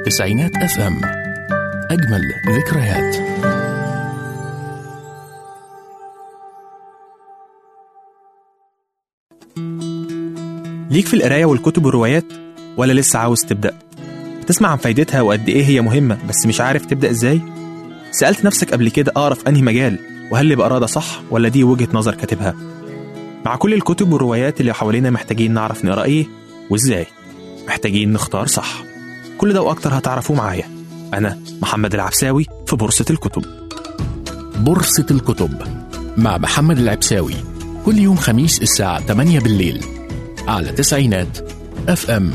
تسعينات اف ام اجمل ذكريات ليك في القراية والكتب والروايات ولا لسه عاوز تبدأ؟ بتسمع عن فايدتها وقد إيه هي مهمة بس مش عارف تبدأ إزاي؟ سألت نفسك قبل كده أقرأ في أنهي مجال وهل اللي بقراه ده صح ولا دي وجهة نظر كاتبها؟ مع كل الكتب والروايات اللي حوالينا محتاجين نعرف نقرأ إيه وإزاي؟ محتاجين نختار صح كل ده وأكتر هتعرفوه معايا أنا محمد العبساوي في بورصة الكتب بورصة الكتب مع محمد العبساوي كل يوم خميس الساعة 8 بالليل على تسعينات اف ام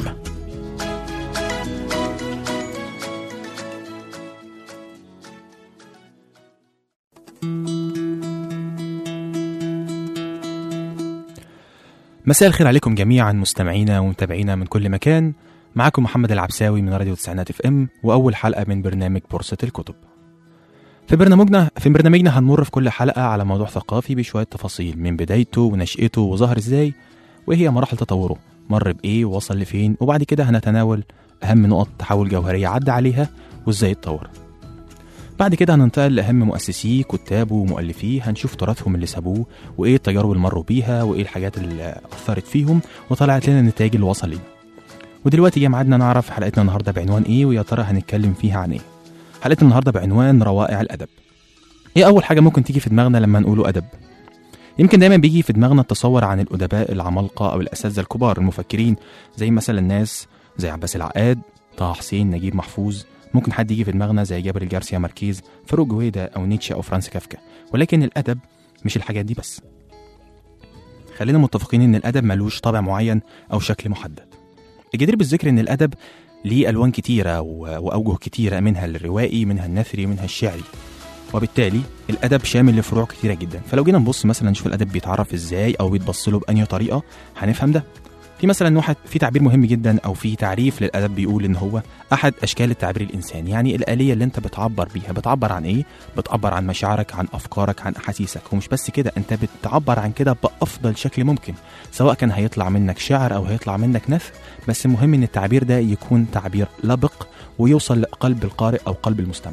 مساء الخير عليكم جميعا مستمعينا ومتابعينا من كل مكان معاكم محمد العبساوي من راديو تسعينات اف ام واول حلقه من برنامج بورصه الكتب في برنامجنا في برنامجنا هنمر في كل حلقه على موضوع ثقافي بشويه تفاصيل من بدايته ونشأته وظهر ازاي وايه هي مراحل تطوره مر بايه ووصل لفين وبعد كده هنتناول اهم نقط تحول جوهريه عدى عليها وازاي اتطور بعد كده هننتقل لأهم مؤسسيه كتابه ومؤلفيه هنشوف تراثهم اللي سابوه وإيه التجارب اللي مروا بيها وإيه الحاجات اللي أثرت فيهم وطلعت لنا النتائج اللي وصل لنا ودلوقتي جه ميعادنا نعرف حلقتنا النهارده بعنوان إيه ويا ترى هنتكلم فيها عن إيه حلقتنا النهارده بعنوان روائع الأدب إيه أول حاجة ممكن تيجي في دماغنا لما نقوله أدب يمكن دايما بيجي في دماغنا التصور عن الأدباء العمالقة أو الأساتذة الكبار المفكرين زي مثلا الناس زي عباس العقاد طه حسين نجيب محفوظ ممكن حد يجي في دماغنا زي جابريل جارسيا ماركيز فاروق جويدا او نيتشه او فرانس كافكا ولكن الادب مش الحاجات دي بس خلينا متفقين ان الادب ملوش طابع معين او شكل محدد الجدير بالذكر ان الادب ليه الوان كتيره و- واوجه كتيره منها الروائي منها النثري منها الشعري وبالتالي الادب شامل لفروع كتيره جدا فلو جينا نبص مثلا نشوف الادب بيتعرف ازاي او بيتبص له بانهي طريقه هنفهم ده في مثلا واحد في تعبير مهم جدا او في تعريف للادب بيقول ان هو احد اشكال التعبير الانساني يعني الاليه اللي انت بتعبر بيها بتعبر عن ايه بتعبر عن مشاعرك عن افكارك عن احاسيسك ومش بس كده انت بتعبر عن كده بافضل شكل ممكن سواء كان هيطلع منك شعر او هيطلع منك نثر بس المهم ان التعبير ده يكون تعبير لبق ويوصل لقلب القارئ او قلب المستمع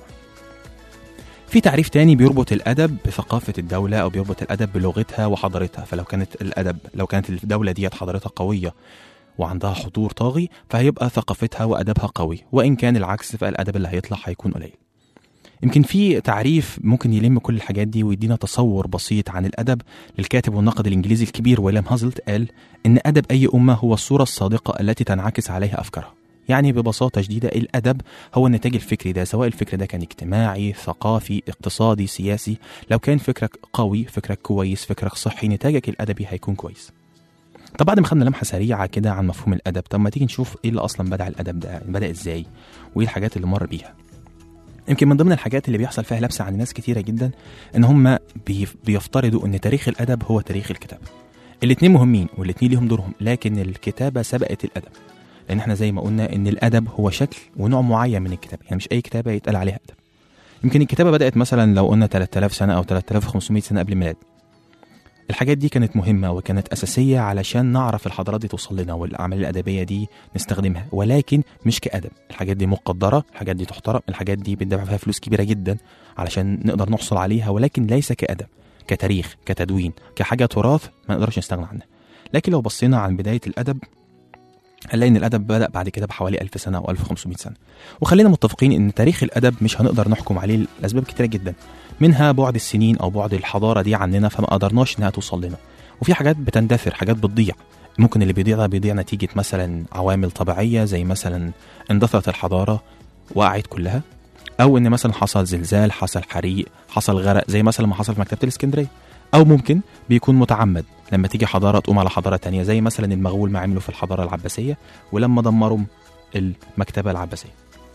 في تعريف تاني بيربط الادب بثقافه الدوله او بيربط الادب بلغتها وحضارتها فلو كانت الادب لو كانت الدوله ديت حضارتها قويه وعندها حضور طاغي فهيبقى ثقافتها وادبها قوي وان كان العكس فالادب اللي هيطلع هيكون قليل يمكن في تعريف ممكن يلم كل الحاجات دي ويدينا تصور بسيط عن الادب للكاتب والناقد الانجليزي الكبير ويليام هازلت قال ان ادب اي امه هو الصوره الصادقه التي تنعكس عليها افكارها يعني ببساطه شديده الادب هو النتاج الفكري ده سواء الفكر ده كان اجتماعي ثقافي اقتصادي سياسي لو كان فكرك قوي فكرك كويس فكرك صحي نتاجك الادبي هيكون كويس طب بعد ما خدنا لمحه سريعه كده عن مفهوم الادب طب ما تيجي نشوف ايه اللي اصلا بدا الادب ده يعني بدا ازاي وايه الحاجات اللي مر بيها يمكن من ضمن الحاجات اللي بيحصل فيها لبسه عند ناس كتيره جدا ان هم بيف- بيفترضوا ان تاريخ الادب هو تاريخ الكتابه الاتنين مهمين والاتنين ليهم دورهم لكن الكتابه سبقت الادب لان احنا زي ما قلنا ان الادب هو شكل ونوع معين من الكتابه يعني مش اي كتابه يتقال عليها ادب يمكن الكتابه بدات مثلا لو قلنا 3000 سنه او 3500 سنه قبل الميلاد الحاجات دي كانت مهمة وكانت أساسية علشان نعرف الحضارات دي توصل لنا والأعمال الأدبية دي نستخدمها ولكن مش كأدب الحاجات دي مقدرة الحاجات دي تحترم الحاجات دي بندفع فيها فلوس كبيرة جدا علشان نقدر نحصل عليها ولكن ليس كأدب كتاريخ كتدوين كحاجة تراث ما نقدرش نستغنى عنها لكن لو بصينا عن بداية الأدب هنلاقي ان الادب بدا بعد كده بحوالي 1000 سنه او 1500 سنه وخلينا متفقين ان تاريخ الادب مش هنقدر نحكم عليه لاسباب كتيره جدا منها بعد السنين او بعد الحضاره دي عننا فما قدرناش انها توصل لنا وفي حاجات بتندثر حاجات بتضيع ممكن اللي بيضيع ده بيضيع نتيجه مثلا عوامل طبيعيه زي مثلا اندثرت الحضاره وقعت كلها او ان مثلا حصل زلزال حصل حريق حصل غرق زي مثلا ما حصل في مكتبه الاسكندريه او ممكن بيكون متعمد لما تيجي حضاره تقوم على حضاره تانية زي مثلا المغول ما عملوا في الحضاره العباسيه ولما دمروا المكتبه العباسيه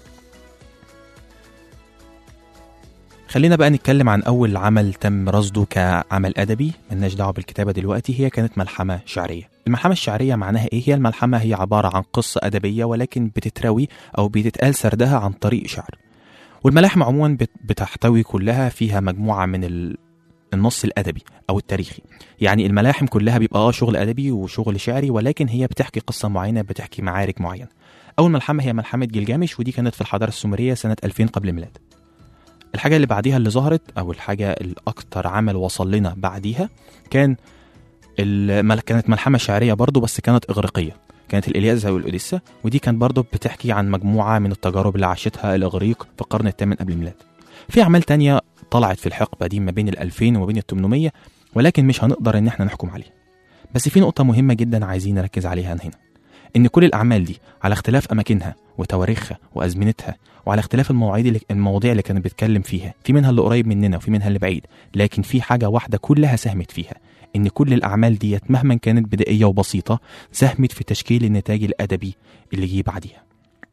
خلينا بقى نتكلم عن أول عمل تم رصده كعمل أدبي ملناش دعوة بالكتابة دلوقتي هي كانت ملحمة شعرية الملحمة الشعرية معناها إيه؟ هي الملحمة هي عبارة عن قصة أدبية ولكن بتتروي أو بتتقال سردها عن طريق شعر والملاحم عموما بت- بتحتوي كلها فيها مجموعة من ال... النص الادبي او التاريخي يعني الملاحم كلها بيبقى اه شغل ادبي وشغل شعري ولكن هي بتحكي قصه معينه بتحكي معارك معينه اول ملحمه هي ملحمه جلجامش ودي كانت في الحضاره السومريه سنه 2000 قبل الميلاد الحاجه اللي بعديها اللي ظهرت او الحاجه الاكثر عمل وصل لنا بعديها كان المل... كانت ملحمه شعريه برضو بس كانت اغريقيه كانت الإلياذة والأوديسا ودي كانت برضه بتحكي عن مجموعة من التجارب اللي عاشتها الإغريق في القرن الثامن قبل الميلاد في أعمال تانية طلعت في الحقبة دي ما بين ال 2000 وما بين ال 800 ولكن مش هنقدر إن احنا نحكم عليها بس في نقطة مهمة جدا عايزين نركز عليها هنا إن كل الأعمال دي على اختلاف أماكنها وتواريخها وأزمنتها وعلى اختلاف المواعيد اللي المواضيع اللي كانت بتتكلم فيها في منها اللي قريب مننا وفي منها اللي بعيد لكن في حاجة واحدة كلها ساهمت فيها إن كل الأعمال ديت مهما كانت بدائية وبسيطة ساهمت في تشكيل النتاج الأدبي اللي جه بعديها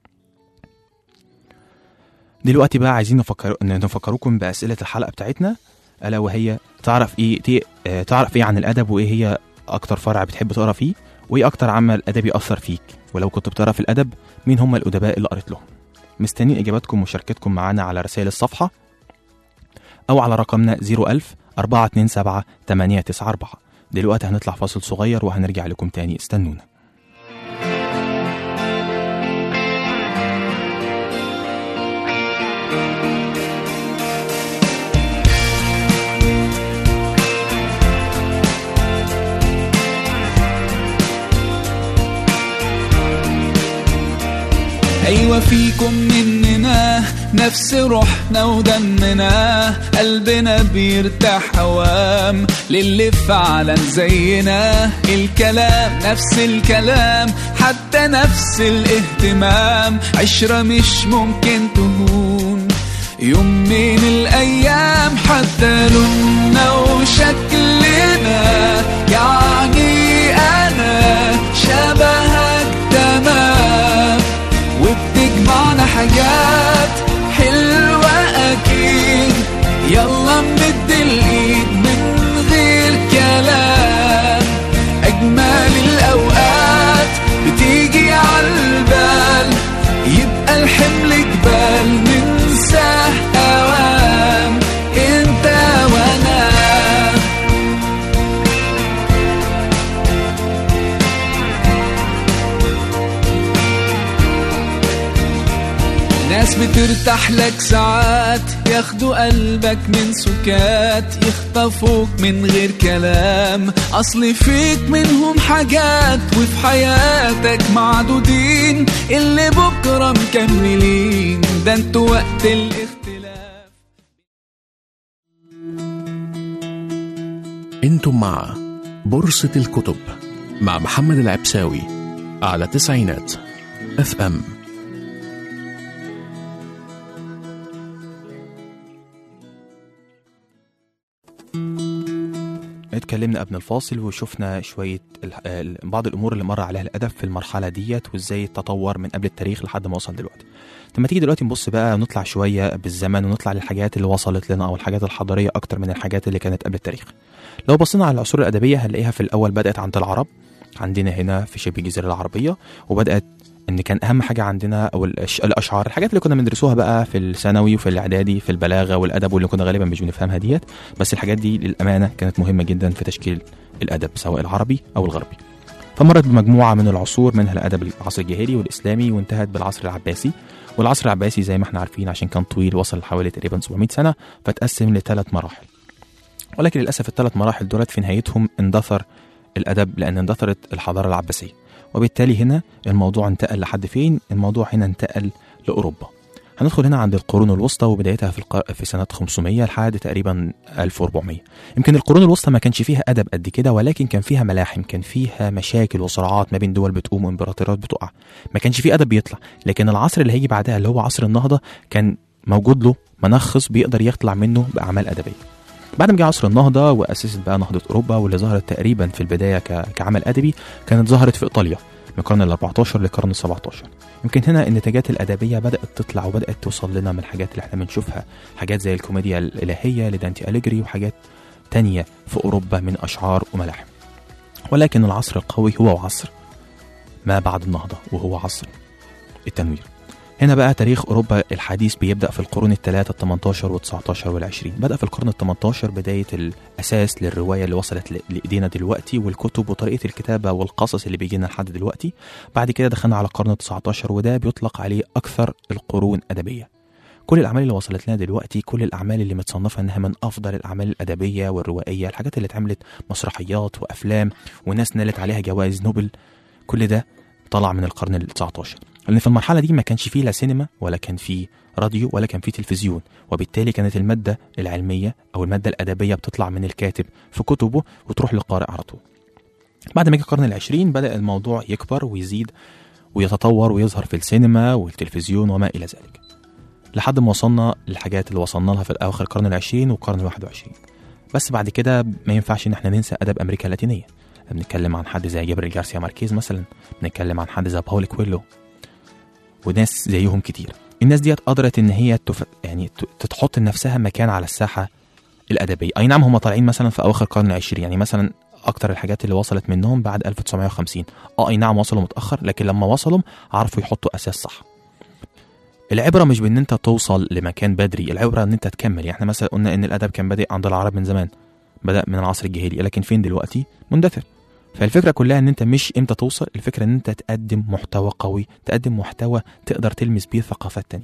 دلوقتي بقى عايزين نفكر نفكركم بأسئلة الحلقة بتاعتنا ألا وهي تعرف إيه تي... آه، تعرف إيه عن الأدب وإيه هي أكتر فرع بتحب تقرا فيه وإيه أكتر عمل أدبي أثر فيك ولو كنت بتقرا في الأدب مين هم الأدباء اللي قريت لهم مستنيين إجاباتكم ومشاركتكم معانا على رسائل الصفحة أو على رقمنا 01000 427 894 دلوقتي هنطلع فاصل صغير وهنرجع لكم تاني استنونا أيوة فيكم مننا نفس روحنا ودمنا قلبنا بيرتاح هوام للي فعلا زينا الكلام نفس الكلام حتى نفس الاهتمام عشرة مش ممكن تهون يوم من الأيام حتى لوننا وشكلنا يعني أنا شبهك تمام وبتجمعنا حاجات حلوة أكيد يلا نمد الإيد من غير كلام أجمل الأوقات بتيجي عالبال يبقى الحمل جبال ننساه أوام انت وانا ناس بترتاح لك ساعات ياخدوا قلبك من سكات يخطفوك من غير كلام اصل فيك منهم حاجات وفي حياتك معدودين اللي بكره مكملين ده انتوا وقت الاختلاف انتم مع بورصة الكتب مع محمد العبساوي على تسعينات اف ام اتكلمنا قبل الفاصل وشفنا شوية ال- ال- بعض الأمور اللي مر عليها الأدب في المرحلة ديت وإزاي تطور من قبل التاريخ لحد ما وصل دلوقتي لما تيجي دلوقتي نبص بقى ونطلع شوية بالزمن ونطلع للحاجات اللي وصلت لنا أو الحاجات الحضارية أكتر من الحاجات اللي كانت قبل التاريخ لو بصينا على العصور الأدبية هنلاقيها في الأول بدأت عند العرب عندنا هنا في شبه الجزيرة العربية وبدأت ان كان اهم حاجه عندنا او الأش- الاشعار الحاجات اللي كنا بندرسوها بقى في الثانوي وفي الاعدادي في البلاغه والادب واللي كنا غالبا مش بنفهمها ديت بس الحاجات دي للامانه كانت مهمه جدا في تشكيل الادب سواء العربي او الغربي فمرت بمجموعه من العصور منها الادب العصر الجاهلي والاسلامي وانتهت بالعصر العباسي والعصر العباسي زي ما احنا عارفين عشان كان طويل وصل لحوالي تقريبا 700 سنه فتقسم لثلاث مراحل ولكن للاسف الثلاث مراحل دولت في نهايتهم اندثر الادب لان اندثرت الحضاره العباسيه وبالتالي هنا الموضوع انتقل لحد فين الموضوع هنا انتقل لاوروبا هندخل هنا عند القرون الوسطى وبدايتها في القر... في سنه 500 لحد تقريبا 1400 يمكن القرون الوسطى ما كانش فيها ادب قد كده ولكن كان فيها ملاحم كان فيها مشاكل وصراعات ما بين دول بتقوم وامبراطوريات بتقع ما كانش فيه ادب بيطلع لكن العصر اللي هيجي بعدها اللي هو عصر النهضه كان موجود له منخص بيقدر يطلع منه باعمال ادبيه بعد ما جه عصر النهضه واسست بقى نهضه اوروبا واللي ظهرت تقريبا في البدايه ك... كعمل ادبي كانت ظهرت في ايطاليا من القرن ال 14 للقرن ال 17 يمكن هنا النتاجات الادبيه بدات تطلع وبدات توصل لنا من الحاجات اللي احنا بنشوفها حاجات زي الكوميديا الالهيه لدانتي اليجري وحاجات تانية في اوروبا من اشعار وملاحم ولكن العصر القوي هو عصر ما بعد النهضه وهو عصر التنوير هنا بقى تاريخ أوروبا الحديث بيبدأ في القرون الثلاثة ال 18 وال 19 وال 20 بدأ في القرن ال 18 بداية الأساس للرواية اللي وصلت ل- لإيدينا دلوقتي والكتب وطريقة الكتابة والقصص اللي بيجي لنا لحد دلوقتي بعد كده دخلنا على القرن ال 19 وده بيطلق عليه أكثر القرون أدبية كل الأعمال اللي وصلت لنا دلوقتي كل الأعمال اللي متصنفة إنها من أفضل الأعمال الأدبية والروائية الحاجات اللي اتعملت مسرحيات وأفلام وناس نالت عليها جوائز نوبل كل ده طلع من القرن ال 19 لان في المرحله دي ما كانش فيه لا سينما ولا كان فيه راديو ولا كان فيه تلفزيون وبالتالي كانت الماده العلميه او الماده الادبيه بتطلع من الكاتب في كتبه وتروح للقارئ على طول بعد ما جه القرن العشرين بدا الموضوع يكبر ويزيد ويتطور ويظهر في السينما والتلفزيون وما الى ذلك لحد ما وصلنا للحاجات اللي وصلنا لها في اواخر القرن العشرين والقرن الواحد وعشرين بس بعد كده ما ينفعش ان احنا ننسى ادب امريكا اللاتينيه بنتكلم عن حد زي جابريل جارسيا ماركيز مثلا بنتكلم عن حد زي باولي كويلو وناس زيهم كتير الناس ديت قدرت ان هي تف... يعني ت- تتحط لنفسها مكان على الساحه الادبيه اي نعم هم طالعين مثلا في اواخر القرن العشرين يعني مثلا اكتر الحاجات اللي وصلت منهم بعد 1950 اه اي نعم وصلوا متاخر لكن لما وصلوا عرفوا يحطوا اساس صح العبره مش بان انت توصل لمكان بدري العبره ان انت تكمل يعني احنا مثلا قلنا ان الادب كان بادئ عند العرب من زمان بدا من العصر الجاهلي لكن فين دلوقتي مندثر فالفكره كلها ان انت مش امتى توصل الفكره ان انت تقدم محتوى قوي تقدم محتوى تقدر تلمس بيه ثقافات تانية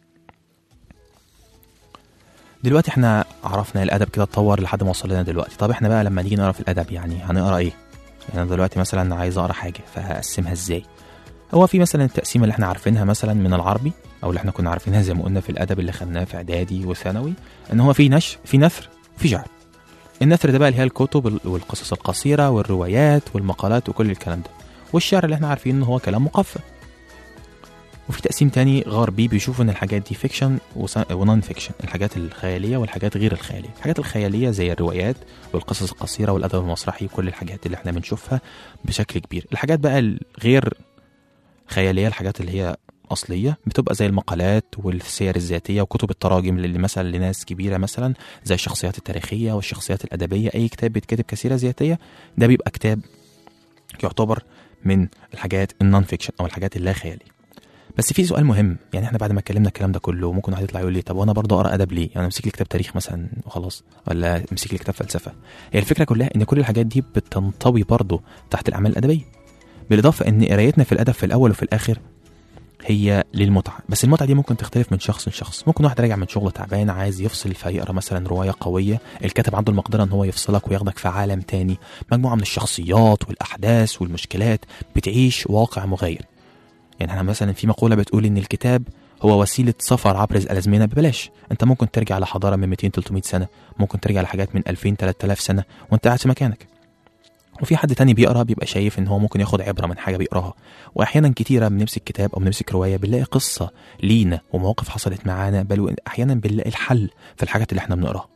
دلوقتي احنا عرفنا الادب كده اتطور لحد ما وصل لنا دلوقتي طب احنا بقى لما نيجي نقرا في الادب يعني هنقرا ايه يعني انا دلوقتي مثلا عايز اقرا حاجه فهقسمها ازاي هو في مثلا التقسيمه اللي احنا عارفينها مثلا من العربي او اللي احنا كنا عارفينها زي ما قلنا في الادب اللي خدناه في اعدادي وثانوي ان هو في نشر في نثر وفي شعر النثر ده بقى اللي هي الكتب والقصص القصيره والروايات والمقالات وكل الكلام ده والشعر اللي احنا عارفين ان هو كلام مقفى وفي تقسيم تاني غربي بيشوف ان الحاجات دي فيكشن ونون فيكشن الحاجات الخياليه والحاجات غير الخياليه الحاجات الخياليه زي الروايات والقصص القصيره والادب المسرحي وكل الحاجات اللي احنا بنشوفها بشكل كبير الحاجات بقى الغير خياليه الحاجات اللي هي اصليه بتبقى زي المقالات والسير الذاتيه وكتب التراجم اللي مثلا لناس كبيره مثلا زي الشخصيات التاريخيه والشخصيات الادبيه اي كتاب بيتكتب كسيره ذاتيه ده بيبقى كتاب يعتبر من الحاجات النون فيكشن او الحاجات اللا خياليه بس في سؤال مهم يعني احنا بعد ما اتكلمنا الكلام ده كله ممكن واحد يطلع يقول لي طب وانا برضه اقرا ادب ليه؟ يعني امسك لي كتاب تاريخ مثلا وخلاص ولا امسك لي كتاب فلسفه؟ هي الفكره كلها ان كل الحاجات دي بتنطوي برضه تحت الاعمال الادبيه. بالاضافه ان قرايتنا في الادب في الاول وفي الاخر هي للمتعه، بس المتعه دي ممكن تختلف من شخص لشخص، ممكن واحد راجع من شغل تعبان عايز يفصل فيقرا مثلا روايه قويه، الكاتب عنده المقدره ان هو يفصلك وياخدك في عالم تاني، مجموعه من الشخصيات والاحداث والمشكلات بتعيش واقع مغاير. يعني احنا مثلا في مقوله بتقول ان الكتاب هو وسيله سفر عبر الازمنه ببلاش انت ممكن ترجع لحضاره من 200 300 سنه ممكن ترجع لحاجات من 2000 3000 سنه وانت قاعد في مكانك وفي حد تاني بيقرا بيبقى شايف ان هو ممكن ياخد عبره من حاجه بيقراها واحيانا كتيره بنمسك كتاب او بنمسك روايه بنلاقي قصه لينا ومواقف حصلت معانا بل احيانا بنلاقي الحل في الحاجات اللي احنا بنقراها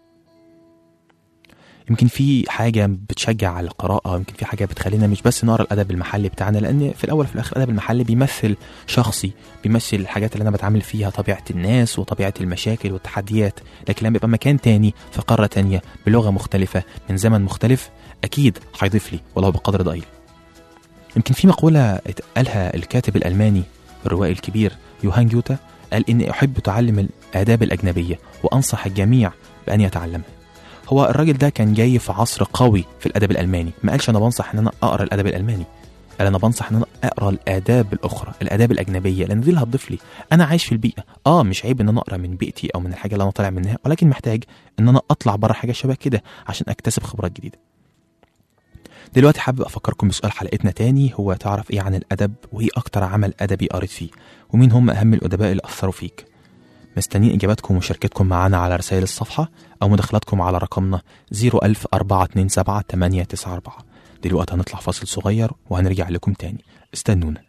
يمكن في حاجة بتشجع على القراءة يمكن في حاجة بتخلينا مش بس نقرا الأدب المحلي بتاعنا لأن في الأول وفي الآخر الأدب المحلي بيمثل شخصي بيمثل الحاجات اللي أنا بتعامل فيها طبيعة الناس وطبيعة المشاكل والتحديات لكن لما يبقى مكان تاني في قارة تانية بلغة مختلفة من زمن مختلف أكيد هيضيف لي ولو بقدر ضئيل يمكن في مقولة قالها الكاتب الألماني الروائي الكبير يوهان جوتا قال إني أحب تعلم الآداب الأجنبية وأنصح الجميع بأن يتعلمها هو الراجل ده كان جاي في عصر قوي في الادب الالماني ما قالش انا بنصح ان انا اقرا الادب الالماني قال انا بنصح ان انا اقرا الاداب الاخرى الاداب الاجنبيه لان دي اللي هتضيف لي انا عايش في البيئه اه مش عيب ان انا اقرا من بيئتي او من الحاجه اللي انا طالع منها ولكن محتاج ان انا اطلع بره حاجه شبه كده عشان اكتسب خبرات جديده دلوقتي حابب افكركم بسؤال حلقتنا تاني هو تعرف ايه عن الادب وايه اكتر عمل ادبي قريت فيه ومين هم اهم الادباء اللي اثروا فيك مستنيين إجاباتكم ومشاركتكم معنا على رسائل الصفحة أو مداخلاتكم على رقمنا 00427 دلوقتي هنطلع فاصل صغير وهنرجع لكم تاني استنونا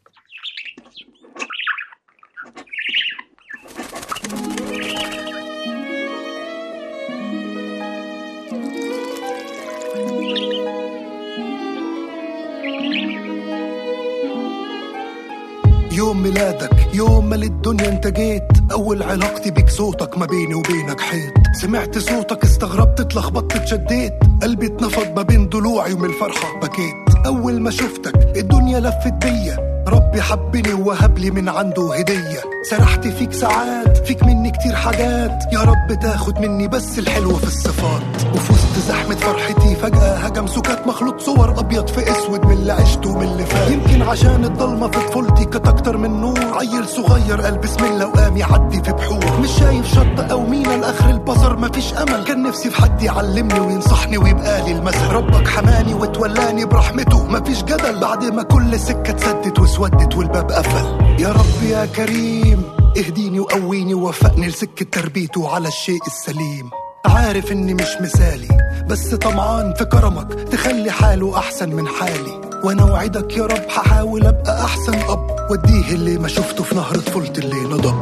يوم ميلادك يوم ما للدنيا انت جيت اول علاقتي بيك صوتك ما بيني وبينك حيط سمعت صوتك استغربت اتلخبطت اتشديت قلبي اتنفض ما بين ضلوعي ومن الفرحة بكيت اول ما شفتك الدنيا لفت بيا ربي حبني ووهب لي من عنده هدية سرحت فيك ساعات فيك مني كتير حاجات يا رب تاخد مني بس الحلو في الصفات وفي وسط زحمة فرحتي فجأة هجم سكات مخلوط صور أبيض في أسود من اللي عشته ومن اللي فات يمكن عشان الضلمة في طفولتي كانت أكتر من نور عيل صغير قال بسم الله وقام يعدي في بحور مش شايف شط أو مينا لآخر البصر مفيش أمل كان نفسي في حد يعلمني وينصحني ويبقى لي المثل ربك حماني وتولاني برحمته مفيش جدل بعد ما كل سكة اتسدت واسودت والباب قفل يا رب يا كريم اهديني وقويني ووفقني لسكة تربيته على الشيء السليم عارف اني مش مثالي بس طمعان في كرمك تخلي حاله احسن من حالي وانا وعدك يا رب هحاول ابقى احسن اب واديه اللي ما شفته في نهر طفولتي اللي نضب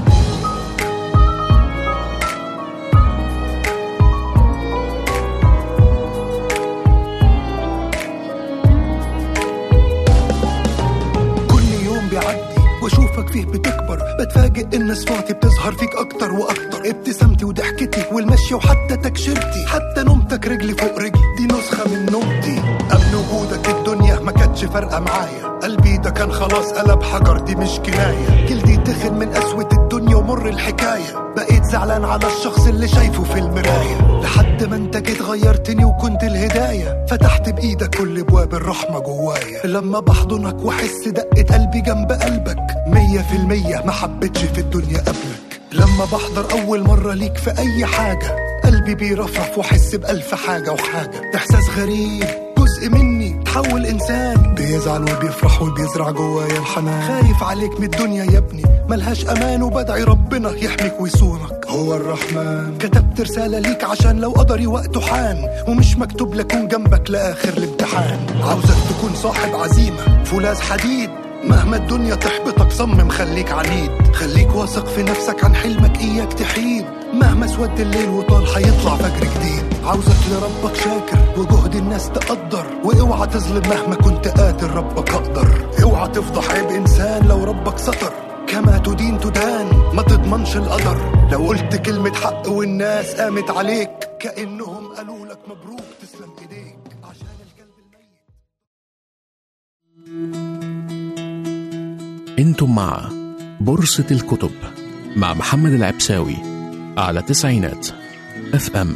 كل يوم بيعدي واشوفك فيه بتكبر بتفاجئ ان صفاتي بتظهر فيك اكتر واكتر ابتسامتي وضحكتي والمشي وحتى تكشيرتي حتى نومتك رجلي فوق رجلي دي نسخه من نومتي قبل وجودك الدنيا ما كانتش فارقه معايا قلبي ده كان خلاص قلب حجر دي مش كنايه جلدي تخن من قسوه الدنيا ومر الحكايه بقيت زعلان على الشخص اللي شايفه في المرايه لحد ما انت جيت غيرتني وكنت الهدايه فتحت بايدك كل ابواب الرحمه جوايا لما بحضنك واحس دقه قلبي جنب قلبك مية في المية ما حبيتش في الدنيا قبلك لما بحضر أول مرة ليك في أي حاجة قلبي بيرفرف واحس بألف حاجة وحاجة إحساس غريب جزء مني تحول إنسان بيزعل وبيفرح وبيزرع جوايا الحنان خايف عليك من الدنيا يا ابني ملهاش أمان وبدعي ربنا يحميك ويصونك هو الرحمن كتبت رسالة ليك عشان لو قدري وقته حان ومش مكتوب لكون جنبك لآخر الامتحان عاوزك تكون صاحب عزيمة فولاذ حديد مهما الدنيا تحبطك صمم خليك عنيد خليك واثق في نفسك عن حلمك اياك تحيد مهما سود الليل وطال هيطلع فجر جديد عاوزك لربك شاكر وجهد الناس تقدر واوعى تظلم مهما كنت قادر ربك اقدر اوعى تفضح عيب انسان لو ربك ستر كما تدين تدان ما تضمنش القدر لو قلت كلمة حق والناس قامت عليك كأنهم قالوا لك مبروك تسلم ايديك عشان الكلب الميت انتم مع بورصة الكتب مع محمد العبساوي على تسعينات اف ام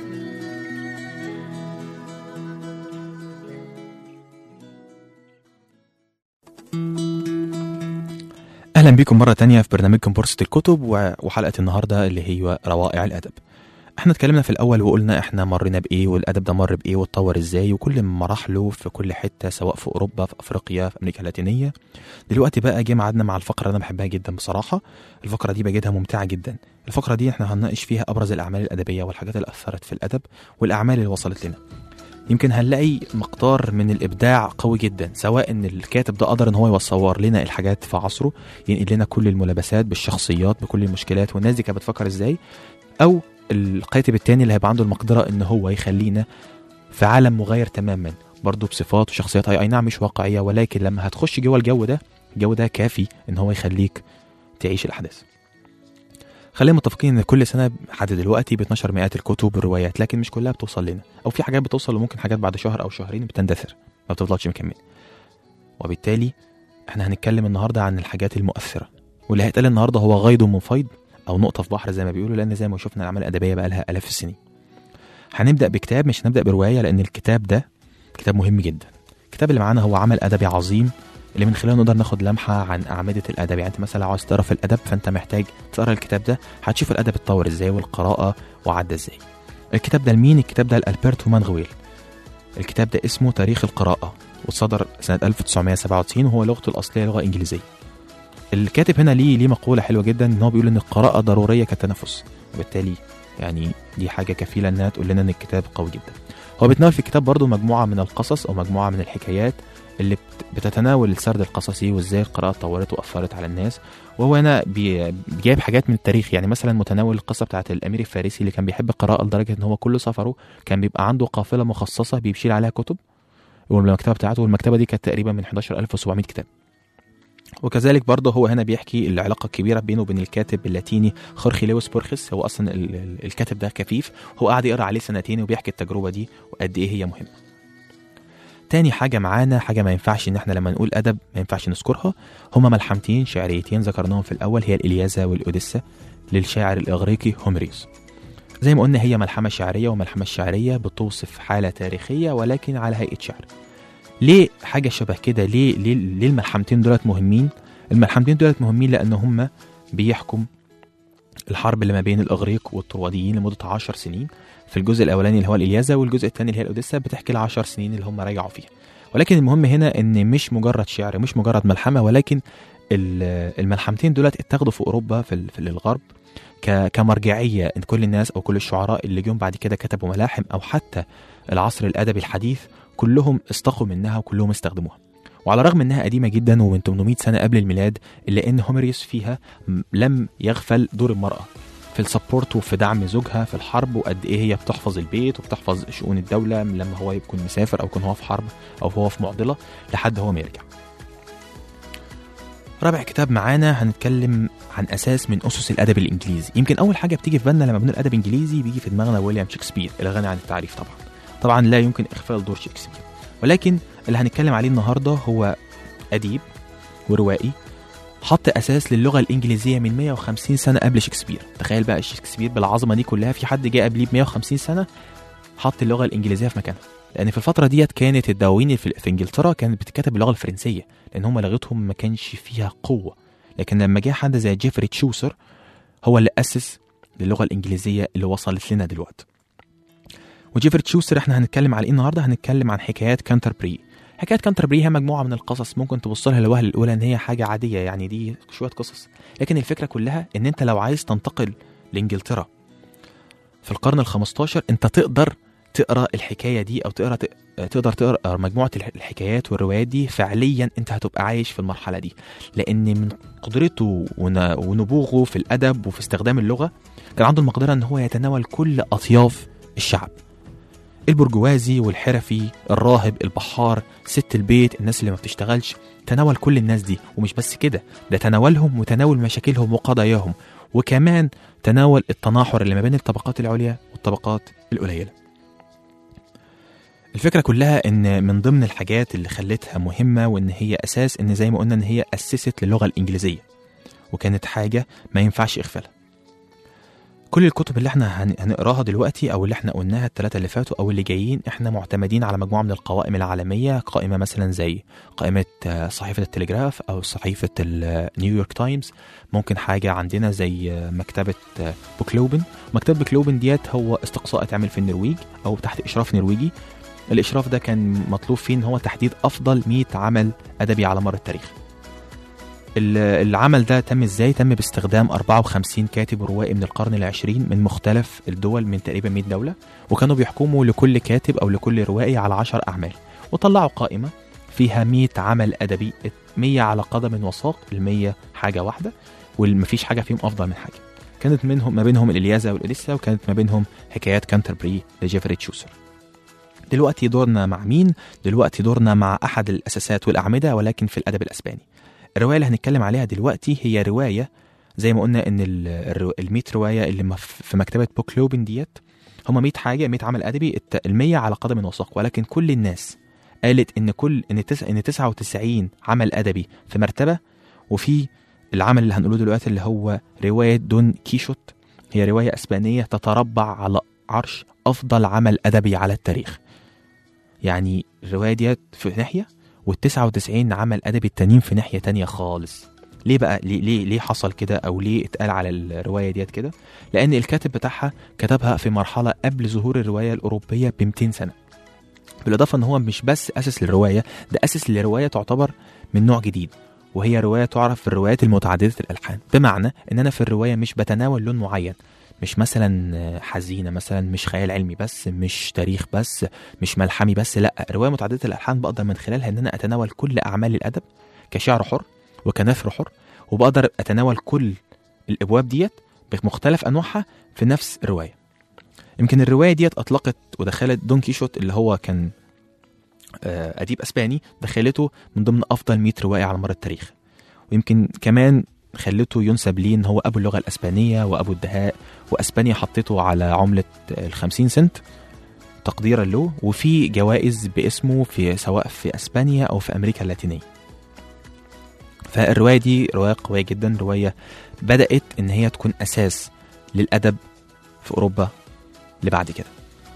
اهلا بكم مره تانية في برنامجكم بورصه الكتب و- وحلقه النهارده اللي هي روائع الادب احنا اتكلمنا في الاول وقلنا احنا مرينا بايه والادب ده مر بايه واتطور ازاي وكل مراحله في كل حته سواء في اوروبا في افريقيا في امريكا اللاتينيه دلوقتي بقى جه ميعادنا مع الفقره اللي انا بحبها جدا بصراحه الفقره دي بجدها ممتعه جدا الفقره دي احنا هنناقش فيها ابرز الاعمال الادبيه والحاجات اللي اثرت في الادب والاعمال اللي وصلت لنا يمكن هنلاقي مقدار من الابداع قوي جدا سواء ان الكاتب ده قدر ان هو يصور لنا الحاجات في عصره ينقل لنا كل الملابسات بالشخصيات بكل المشكلات والناس دي كانت بتفكر ازاي او الكاتب التاني اللي هيبقى عنده المقدره ان هو يخلينا في عالم مغاير تماما برضه بصفات وشخصيات اي اي نعم مش واقعيه ولكن لما هتخش جوه الجو ده الجو ده كافي ان هو يخليك تعيش الاحداث خلينا متفقين ان كل سنه لحد دلوقتي بتنشر مئات الكتب والروايات لكن مش كلها بتوصل لنا او في حاجات بتوصل وممكن حاجات بعد شهر او شهرين بتندثر ما بتفضلش مكمله وبالتالي احنا هنتكلم النهارده عن الحاجات المؤثره واللي هيتقال النهارده هو غيض من فيض او نقطه في بحر زي ما بيقولوا لان زي ما شفنا الاعمال الادبيه بقى لها الاف السنين هنبدا بكتاب مش هنبدا بروايه لان الكتاب ده كتاب مهم جدا الكتاب اللي معانا هو عمل ادبي عظيم اللي من خلاله نقدر ناخد لمحه عن اعمده الادب يعني انت مثلا لو عاوز تقرا في الادب فانت محتاج تقرا الكتاب ده هتشوف الادب اتطور ازاي والقراءه وعدى ازاي الكتاب ده لمين الكتاب ده لالبرتو مانغويل الكتاب ده اسمه تاريخ القراءه وصدر سنه 1997 وهو لغته الاصليه لغه انجليزيه الكاتب هنا ليه ليه مقوله حلوه جدا ان هو بيقول ان القراءه ضروريه كالتنفس وبالتالي يعني دي حاجه كفيله انها تقول لنا ان الكتاب قوي جدا هو بيتناول في الكتاب برضه مجموعه من القصص او مجموعه من الحكايات اللي بت- بتتناول السرد القصصي وازاي القراءه اتطورت واثرت على الناس وهو هنا بي- جايب حاجات من التاريخ يعني مثلا متناول القصه بتاعت الامير الفارسي اللي كان بيحب القراءه لدرجه ان هو كل سفره كان بيبقى عنده قافله مخصصه بيشيل عليها كتب والمكتبه بتاعته والمكتبه دي كانت تقريبا من 11700 كتاب وكذلك برضه هو هنا بيحكي العلاقة الكبيرة بينه وبين الكاتب اللاتيني خورخي لويس بورخس هو أصلا ال- ال- الكاتب ده كفيف هو قاعد يقرأ عليه سنتين وبيحكي التجربة دي وقد إيه هي مهمة تاني حاجة معانا حاجة ما ينفعش إن إحنا لما نقول أدب ما ينفعش نذكرها هما ملحمتين شعريتين ذكرناهم في الأول هي الإلياذة والأوديسا للشاعر الإغريقي هوميريوس زي ما قلنا هي ملحمة شعرية والملحمة الشعرية بتوصف حالة تاريخية ولكن على هيئة شعر ليه حاجة شبه كده ليه ليه, ليه الملحمتين دولت مهمين الملحمتين دولت مهمين لأن هما بيحكم الحرب اللي ما بين الإغريق والطرواديين لمدة عشر سنين في الجزء الأولاني اللي هو الإلياذة والجزء الثاني اللي هي الأوديسا بتحكي العشر سنين اللي هم رجعوا فيها ولكن المهم هنا إن مش مجرد شعر مش مجرد ملحمة ولكن ال- الملحمتين دولت اتاخدوا في أوروبا في, ال- في الغرب ك- كمرجعية إن كل الناس أو كل الشعراء اللي جم بعد كده كتبوا ملاحم أو حتى العصر الأدبي الحديث كلهم استقوا منها وكلهم استخدموها وعلى الرغم انها قديمه جدا ومن 800 سنه قبل الميلاد الا ان هوميريوس فيها م- لم يغفل دور المراه في السبورت وفي دعم زوجها في الحرب وقد ايه هي بتحفظ البيت وبتحفظ شؤون الدوله من لما هو يكون مسافر او يكون هو في حرب او هو في معضله لحد هو ما يرجع. رابع كتاب معانا هنتكلم عن اساس من اسس الادب الانجليزي، يمكن اول حاجه بتيجي في بالنا لما بنقول ادب انجليزي بيجي في دماغنا ويليام شكسبير الغني عن التعريف طبعا. طبعا لا يمكن اغفال دور شكسبير، ولكن اللي هنتكلم عليه النهارده هو اديب وروائي حط اساس للغه الانجليزيه من 150 سنه قبل شكسبير تخيل بقى شكسبير بالعظمه دي كلها في حد جه قبليه ب 150 سنه حط اللغه الانجليزيه في مكانها لان في الفتره ديت كانت الدواوين في, في انجلترا كانت بتتكتب باللغه الفرنسيه لان هم لغتهم ما كانش فيها قوه لكن لما جه حد زي جيفري تشوسر هو اللي اسس للغه الانجليزيه اللي وصلت لنا دلوقتي وجيفري تشوسر احنا هنتكلم على ايه النهارده هنتكلم عن حكايات كانتربري حكايه كانتربري هي مجموعه من القصص ممكن تبص لها الوهله الاولى ان هي حاجه عاديه يعني دي شويه قصص لكن الفكره كلها ان انت لو عايز تنتقل لانجلترا في القرن ال15 انت تقدر تقرا الحكايه دي او تقرا تقدر تقرا مجموعه الح- الحكايات والروايات دي فعليا انت هتبقى عايش في المرحله دي لان من قدرته ون- ونبوغه في الادب وفي استخدام اللغه كان عنده المقدره ان هو يتناول كل اطياف الشعب البرجوازي والحرفي الراهب البحار ست البيت الناس اللي ما بتشتغلش تناول كل الناس دي ومش بس كده ده تناولهم وتناول مشاكلهم وقضاياهم وكمان تناول التناحر اللي ما بين الطبقات العليا والطبقات القليله الفكره كلها ان من ضمن الحاجات اللي خلتها مهمه وان هي اساس ان زي ما قلنا ان هي اسست للغه الانجليزيه وكانت حاجه ما ينفعش اغفالها كل الكتب اللي احنا هن- هنقراها دلوقتي او اللي احنا قلناها الثلاثه اللي فاتوا او اللي جايين احنا معتمدين على مجموعه من القوائم العالميه قائمه مثلا زي قائمه آه، صحيفه التلجراف او صحيفه النيويورك تايمز ممكن حاجه عندنا زي آه، مكتبه آه، بوكلوبن مكتبه بوكلوبن ديت هو استقصاء اتعمل في النرويج او تحت اشراف نرويجي الاشراف ده كان مطلوب فيه ان هو تحديد افضل 100 عمل ادبي على مر التاريخ ال- العمل ده تم ازاي تم باستخدام 54 كاتب وروائي من القرن العشرين من مختلف الدول من تقريبا 100 دولة وكانوا بيحكموا لكل كاتب او لكل روائي على 10 اعمال وطلعوا قائمة فيها 100 عمل ادبي 100 على قدم وساق ال 100 حاجة واحدة ومفيش حاجة فيهم افضل من حاجة كانت منهم ما بينهم الإلياذة والأوديسا وكانت ما بينهم حكايات كانتربري لجيفري تشوسر دلوقتي دورنا مع مين؟ دلوقتي دورنا مع أحد الأساسات والأعمدة ولكن في الأدب الأسباني الرواية اللي هنتكلم عليها دلوقتي هي رواية زي ما قلنا ان ال 100 روايه اللي مف- في مكتبه بوكلوبن ديت هم 100 حاجه 100 عمل ادبي ال 100 على قدم وساق ولكن كل الناس قالت ان كل ان تس ان 99 عمل ادبي في مرتبه وفي العمل اللي هنقوله دلوقتي اللي هو روايه دون كيشوت هي روايه اسبانيه تتربع على عرش افضل عمل ادبي على التاريخ يعني الروايه ديت في ناحيه وال99 عمل ادبي التانيين في ناحيه تانية خالص ليه بقى ليه ليه, ليه حصل كده او ليه اتقال على الروايه ديت كده لان الكاتب بتاعها كتبها في مرحله قبل ظهور الروايه الاوروبيه ب 200 سنه بالاضافه ان هو مش بس اسس للروايه ده اسس لروايه تعتبر من نوع جديد وهي روايه تعرف في الروايات المتعدده الالحان بمعنى ان انا في الروايه مش بتناول لون معين مش مثلا حزينه مثلا مش خيال علمي بس مش تاريخ بس مش ملحمي بس لا روايه متعدده الالحان بقدر من خلالها ان انا اتناول كل اعمال الادب كشعر حر وكنثر حر وبقدر اتناول كل الابواب ديت بمختلف انواعها في نفس الروايه يمكن الروايه ديت اطلقت ودخلت دون كيشوت اللي هو كان آه، اديب اسباني دخلته من ضمن افضل 100 روائي على مر التاريخ ويمكن كمان خلته ينسب ليه ان هو ابو اللغه الاسبانيه وابو الدهاء واسبانيا حطيته على عمله ال 50 سنت تقديرا له وفي جوائز باسمه في سواء في اسبانيا او في امريكا اللاتينيه فالروايه دي روايه قويه جدا روايه بدات ان هي تكون اساس للادب في اوروبا اللي بعد كده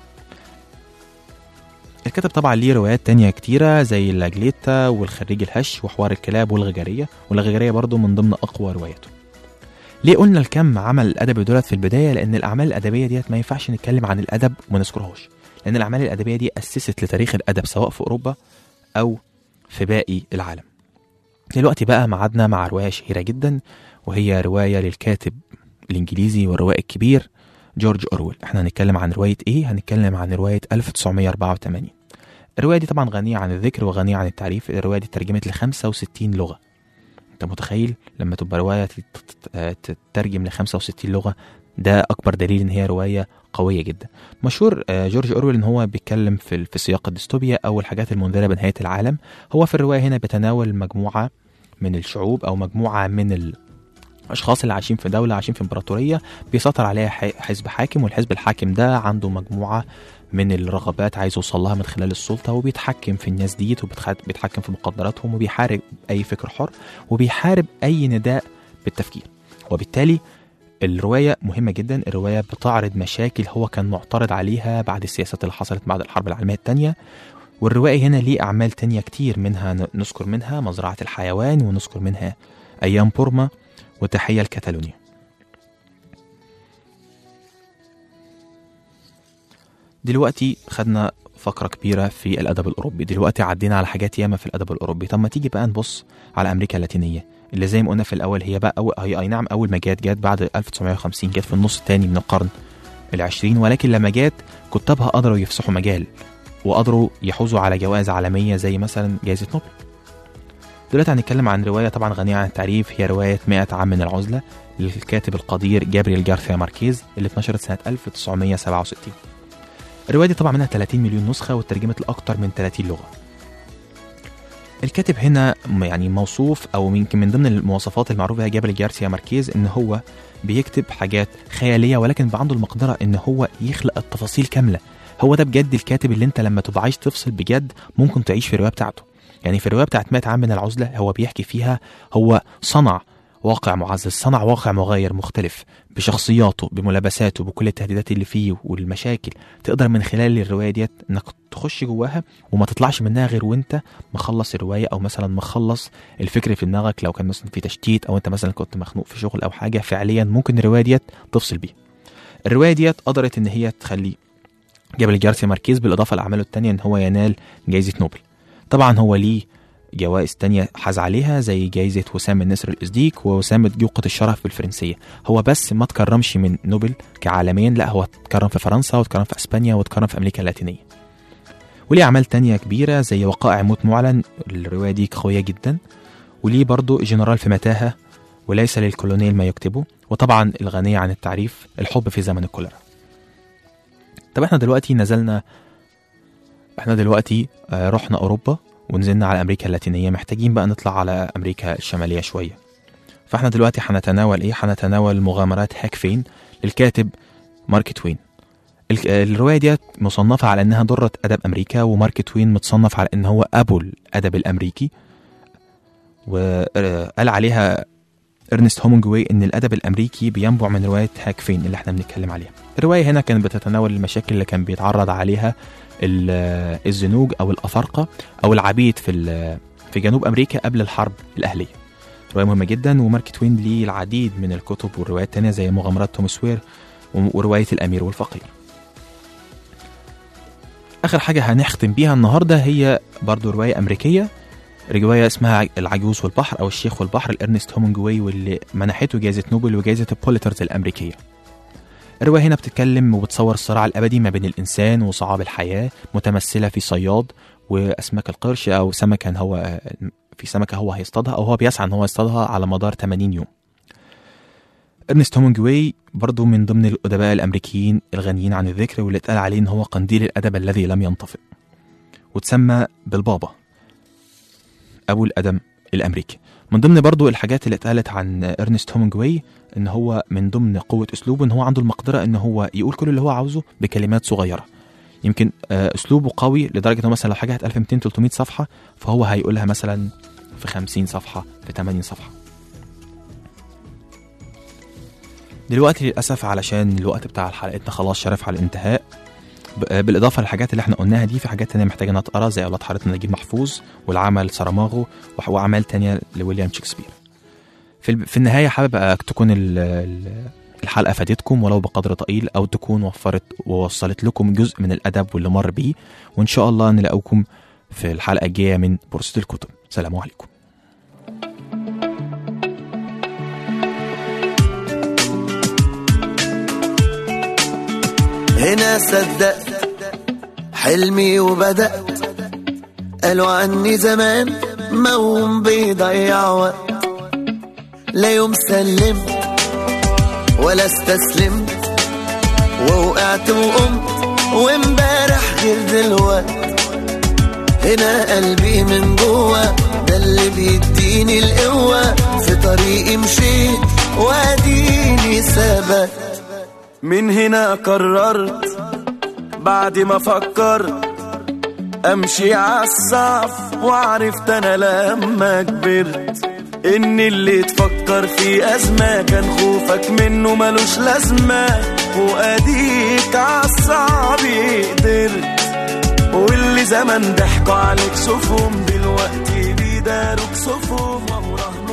الكاتب طبعا ليه روايات تانية كتيرة زي اللاجليتا والخريج الهش وحوار الكلاب والغجرية والغجرية برضو من ضمن أقوى رواياته ليه قلنا الكم عمل الأدبي دولت في البداية لأن الأعمال الأدبية ديت ما ينفعش نتكلم عن الأدب وما نذكرهاش لأن الأعمال الأدبية دي أسست لتاريخ الأدب سواء في أوروبا أو في باقي العالم دلوقتي بقى معادنا مع رواية شهيرة جدا وهي رواية للكاتب الإنجليزي والروائي الكبير جورج أورويل احنا هنتكلم عن رواية ايه؟ هنتكلم عن رواية 1984 الرواية دي طبعا غنية عن الذكر وغنية عن التعريف الرواية دي ترجمت ل 65 لغة انت متخيل لما تبقى رواية تت- تترجم ل 65 لغة ده أكبر دليل إن هي رواية قوية جدا مشهور آه، جورج أورويل إن هو بيتكلم في ال- في سياق الديستوبيا أو الحاجات المنذرة بنهاية العالم هو في الرواية هنا بيتناول مجموعة من الشعوب أو مجموعة من ال الاشخاص اللي عايشين في دوله عايشين في امبراطوريه بيسيطر عليها ح- حزب حاكم والحزب الحاكم ده عنده مجموعه من الرغبات عايز يوصل لها من خلال السلطه وبيتحكم في الناس ديت وبيتحكم في مقدراتهم وبيحارب اي فكر حر وبيحارب اي نداء بالتفكير وبالتالي الرواية مهمة جدا الرواية بتعرض مشاكل هو كان معترض عليها بعد السياسات اللي حصلت بعد الحرب العالمية الثانية والروائي هنا ليه أعمال تانية كتير منها ن- نذكر منها مزرعة الحيوان ونذكر منها أيام بورما وتحية لكتالونيا دلوقتي خدنا فقرة كبيرة في الأدب الأوروبي دلوقتي عدينا على حاجات ياما في الأدب الأوروبي طب ما تيجي بقى نبص على أمريكا اللاتينية اللي زي ما قلنا في الأول هي بقى أول هي أي نعم أول ما جت جت بعد 1950 جت في النص الثاني من القرن العشرين ولكن لما جت كتابها قدروا يفسحوا مجال وقدروا يحوزوا على جوائز عالمية زي مثلا جائزة نوبل دلوقتي هنتكلم عن رواية طبعا غنية عن التعريف هي رواية 100 عام من العزلة للكاتب القدير جابريل جارثيا ماركيز اللي اتنشرت سنة 1967 الرواية دي طبعا منها 30 مليون نسخة واترجمت لأكتر من 30 لغة الكاتب هنا م- يعني موصوف او يمكن من ضمن المواصفات المعروفه بها جابريل جارسيا ماركيز ان هو بيكتب حاجات خياليه ولكن بقى عنده المقدره ان هو يخلق التفاصيل كامله هو ده بجد الكاتب اللي انت لما تبقى عايز تفصل بجد ممكن تعيش في الروايه بتاعته يعني في الروايه بتاعت 100 عام من العزله هو بيحكي فيها هو صنع واقع معزز صنع واقع مغاير مختلف بشخصياته بملابساته بكل التهديدات اللي فيه والمشاكل تقدر من خلال الروايه ديت انك تخش جواها وما تطلعش منها غير وانت مخلص الروايه او مثلا مخلص الفكر في دماغك لو كان مثلا في تشتيت او انت مثلا كنت مخنوق في شغل او حاجه فعليا ممكن الروايه ديت تفصل بيها الروايه ديت قدرت ان هي تخلي جابل جارسيا ماركيز بالاضافه لاعماله التانية ان هو ينال جائزه نوبل طبعا هو ليه جوائز تانية حاز عليها زي جائزة وسام النسر الإصديق ووسامة جوقة الشرف بالفرنسية هو بس ما تكرمش من نوبل كعالميا لا هو اتكرم في فرنسا واتكرم في أسبانيا واتكرم في أمريكا اللاتينية وليه أعمال تانية كبيرة زي وقائع موت معلن الرواية دي قوية جدا وليه برضو جنرال في متاهة وليس للكولونيل ما يكتبه وطبعا الغنية عن التعريف الحب في زمن الكوليرا طب احنا دلوقتي نزلنا احنا دلوقتي آه، رحنا أوروبا ونزلنا على أمريكا اللاتينية محتاجين بقى نطلع على أمريكا الشمالية شوية فاحنا دلوقتي هنتناول ايه هنتناول مغامرات هاك فين للكاتب مارك توين ال- الرواية ديت مصنفة على انها ضرة ادب امريكا ومارك توين متصنف على ان هو ابو الادب الامريكي وقال عليها ارنست هومنجواي ان الادب الامريكي بينبع من روايه هاك فين اللي احنا بنتكلم عليها الروايه هنا كانت بتتناول المشاكل اللي كان بيتعرض عليها ال- الزنوج او الافارقه او العبيد في ال- في جنوب امريكا قبل الحرب الاهليه روايه مهمه جدا ومارك توين ليه العديد من الكتب والروايات التانية زي مغامرات توم سوير و- وروايه الامير والفقير اخر حاجه هنختم بيها النهارده هي برضو روايه امريكيه روايه اسمها العجوز والبحر او الشيخ والبحر لارنست هومنجواي واللي منحته جائزه نوبل وجائزه البوليترز الامريكيه الروايه هنا بتتكلم وبتصور الصراع الابدي ما بين الانسان وصعاب الحياه متمثله في صياد واسماك القرش او سمكه هو في سمكه هو هيصطادها او هو بيسعى ان هو يصطادها على مدار 80 يوم ارنست هومنجواي برضو من ضمن الادباء الامريكيين الغنيين عن الذكر واللي اتقال عليه ان هو قنديل الادب الذي لم ينطفئ وتسمى بالبابا ابو الادب الامريكي من ضمن برضو الحاجات اللي اتقالت عن ارنست هومنجواي ان هو من ضمن قوه اسلوبه ان هو عنده المقدره ان هو يقول كل اللي هو عاوزه بكلمات صغيره يمكن آه، اسلوبه قوي لدرجه انه مثلا لو حاجه هتقال في 200 300 صفحه فهو هيقولها مثلا في 50 صفحه في 80 صفحه دلوقتي للاسف علشان الوقت بتاع حلقتنا خلاص شرف على الانتهاء ب- آه، بالاضافه للحاجات اللي احنا قلناها دي في حاجات تانية محتاجه انها تقرا زي اولاد حارتنا نجيب محفوظ والعمل سراماغو وح- واعمال تانية لويليام شكسبير في ال- في النهايه حابب آه، تكون ال- ال- الحلقه فادتكم ولو بقدر ضئيل او تكون وفرت ووصلت لكم جزء من الادب واللي مر بيه وان شاء الله نلاقوكم في الحلقه الجايه من بورصه الكتب سلام عليكم هنا صدقت حلمي وبدأت قالوا عني زمان موم بيضيع وقت لا يوم سلمت ولا استسلمت ووقعت وقمت وامبارح غير دلوقت هنا قلبي من جوا ده اللي بيديني القوة في طريقي مشيت واديني ثبت من هنا قررت بعد ما فكرت امشي عالصعب وعرفت انا لما كبرت ان اللي تفكر في ازمة كان خوفك منه ملوش لازمة واديك عالصعب قدرت واللي زمان ضحكوا عليك صفهم دلوقتي بيداروك صفهم وهو رهن